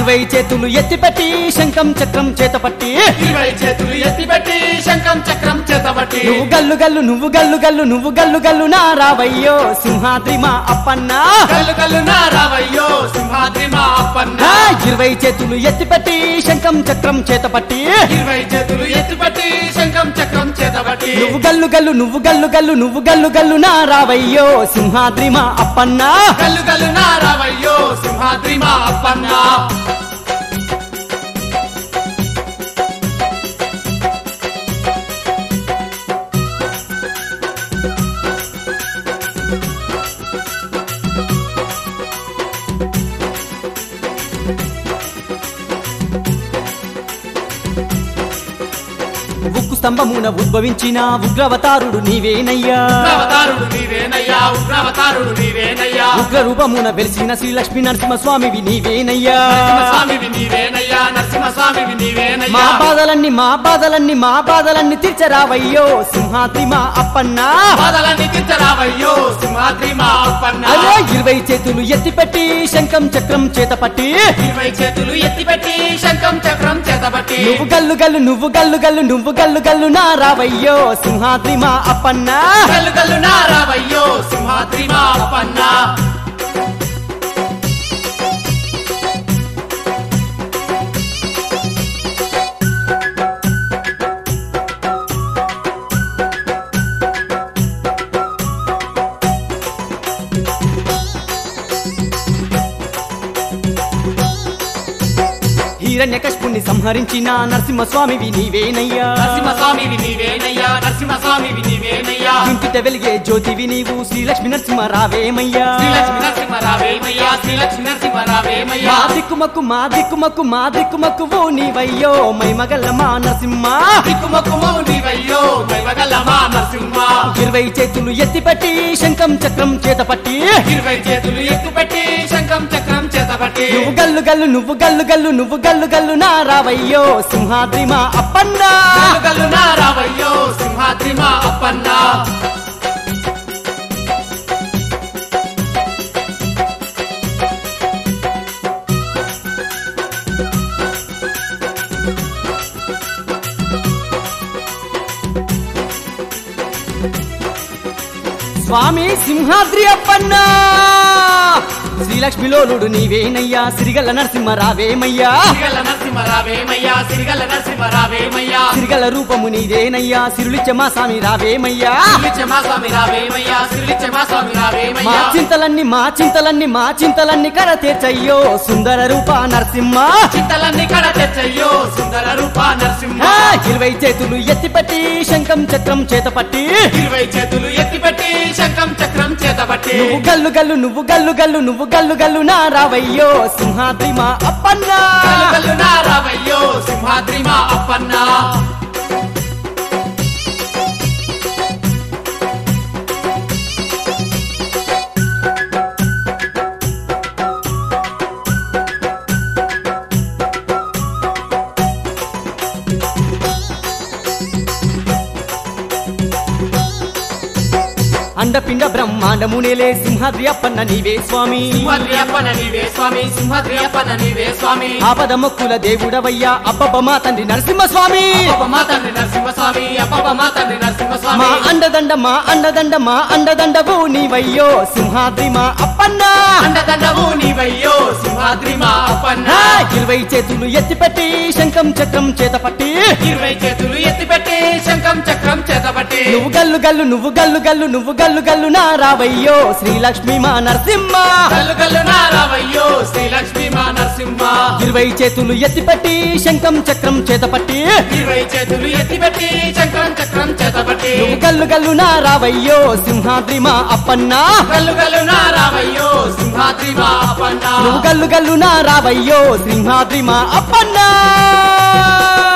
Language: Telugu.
ఇరవై చేతులు ఎత్తిపెట్టి శంఖం చక్రం చేతపట్టి ఇరవై చేతులు ఎత్తిపెట్టి శంఖం చక్రం చేతబట్టి నువ్వు గల్లు గల్లు నువ్వు గల్లు గల్లు నువ్వు గల్లు గల్లు నా రావయ్యో సింహాద్రి మా అప్పన్న కల్లు కల్లు నా రావయ్యో సింహాద్రి మా అప్పన్న ఆ, ఇరవై చేతులు ఎత్తిపెట్టి శంఖం చక్రం చేతపట్టి ఇరవై చేతులు ఎత్తిపెట్టి శంఖం చక్రం చేతబట్టి నువ్వు గల్లు గల్లు నువ్వు గల్లు గల్లు నువ్వు గల్లు గల్లు నా రావయ్యో సింహాద్రి మా అప్పన్న కల్లు కల్లు నా రావయ్యో సింహాద్రి మా అప్పన్న ఉక్కు స్తంభమున ఉద్భవించిన ఉగ్రవతారుడు నీవేనయ్యా ఉగ్రవతారుడు నీవేనయ్యా ఉగ్రవతారుడు నీవేనయ్యా ఉగ్ర రూపమున వెలిసిన శ్రీ లక్ష్మీ నరసింహస్వామివి నీవేనయ్యా నరసింహస్వామివి నీవేనయ్యా నరసింహస్వామివి మా నీవేనయ్యా బాధలన్నీ మా బాధలన్నీ మా బాధలన్నీ తీర్చరావయ్యో సింహాద్రి మా అప్పన్న బాధలన్నీ తీర్చరావయ్యో సింహాద్రి మా అప్పన్న అదే ఇరవై చేతులు ఎత్తిపెట్టి శంఖం చక్రం చేతపట్టి ఇరవై చేతులు ఎత్తిపెట్టి శంఖం చక్రం చేతబట్టి నువ్వు గల్లు గల్లు నువ్వు గల్లు గల్లు నువ్వు గల్లు గల్లు నా రావయ్యో సింహాద్రి మా అప్పన్న కల్లు కల్లు నా రావయ్యో సింహాద్రి మా అప్పన్న హిరణ్యకశిపుణ్ణి సంహరించిన నరసింహస్వామివి నీవేనయ్యా నరసింహస్వామివి నీవేనయ్యా నరసింహస్వామివి నీవేనయ్యా ఇంటిట వెలిగే జ్యోతివి నీవు శ్రీలక్ష్మి నరసింహ రావేమయ్యా శ్రీలక్ష్మి నరసింహ రావేమయ్యా శ్రీలక్ష్మి నరసింహ మా రావేమయ్యా దిక్కుమక్కు మా దిక్కుమక్కు మా దిక్కుమక్కువు నీవయ్యో మైమగల్ల మా నరసింహ దిక్కుమక్కుమో నీవయ్యో దైవగల మా నరసింహ ఇరవై చేతులు ఎత్తిపెట్టి శంఖం చక్రం చేతపట్టి ఇరవై చేతులు ఎక్కుపెట్టి శంఖం చక్రం చేతబట్టి నువ్వు గల్లు గల్లు నువ్వు గల్లు గల్లు నువ్వు గల్లు గల్లు నా రావయ్యో సింహాద్రి మా అప్పన్న కల్లు కల్లు నా రావయ్యో సింహాద్రి మా అప్పన్న స్వామి సింహాద్రి అప్పన్న శ్రీలక్ష్మిలోలుడు నీవేనయ్యా సిరిగల్ల నరసింహ రావేమయ్యా సిరిగల నరసింహ రావేమయ్యా సిరిగల నరసింహ రావేమయ్యా సిరిగల రూపము నీదేనయ్యా సిరులిచ్చ మా స్వామి రావేమయ్యా సిరిలిచ్చ మా స్వామి రావేమయ్యా సిరిలిచ్చ మా స్వామి మా రావేమయ్యా చింతలన్నీ మా చింతలన్నీ మా చింతలన్నీ కర తీర్చయ్యో సుందర రూప నరసింహ చింతలన్నీ కడ తెచ్చయ్యో సుందర రూప నరసింహ ఆ, ఇరవై చేతులు ఎత్తిపెట్టి శంఖం చక్రం చేతపట్టి ఇరవై చేతులు ఎత్తిపెట్టి శంఖం చక్రం చేతబట్టి నువ్వు గల్లు గల్లు నువ్వు గల్లు గల్లు నువ్వు గల్లు గల్లు నా రావయ్యో సింహాద్రి మా అప్పన్న కల్లు కల్లు నా రావయ్యో సింహాద్రి మా అప్పన్న అండపిండ బ్రహ్మాండము నేలే సింహాద్రి అప్పన్న నీవే స్వామి సింహాద్రి అప్పన నీవే స్వామి సింహాద్రి అప్పన నీవే స్వామి ఆపద మొక్కుల దేవుడవయ్యా అబ్బబ్బ మా తండ్రి నరసింహ స్వామి అప్ప మా తండ్రి నరసింహ స్వామి అప్ప మా తండ్రి నరసింహ మా స్వామి అండదండ మా అండదండ మా అండదండవు నీవయ్యో సింహాద్రి మా అప్పన్న అండదండవు నీవయ్యో సింహాద్రి మా అప్పన్న ఆ, ఇరవై చేతులు ఎత్తిపెట్టి శంఖం చక్రం చేతపట్టి ఇరవై చేతులు ఎత్తిపెట్టి శంఖం చక్రం చేతబట్టి నువ్వు గల్లు గల్లు నువ్వు గల్లు గల్లు నువ్వు గల్లు గల్లు నా రావయ్యో శ్రీలక్ష్మి మా నరసింహ కల్లు కల్లు నా రావయ్యో శ్రీలక్ష్మి మా నరసింహ ఇరవై చేతులు ఎత్తిపెట్టి శంఖం చక్రం చేతపట్టి ఇరవై చేతులు ఎత్తిపెట్టి చక్రం చక్రం చేతబట్టి నువ్వు గల్లు గల్లు నా రావయ్యో సింహాద్రి మా అప్పన్న కల్లు కల్లు నా రావయ్యో సింహాద్రి మా అప్పన్న నువ్వు గల్లు గల్లు నా రావయ్యో సింహాద్రి మా అప్పన్న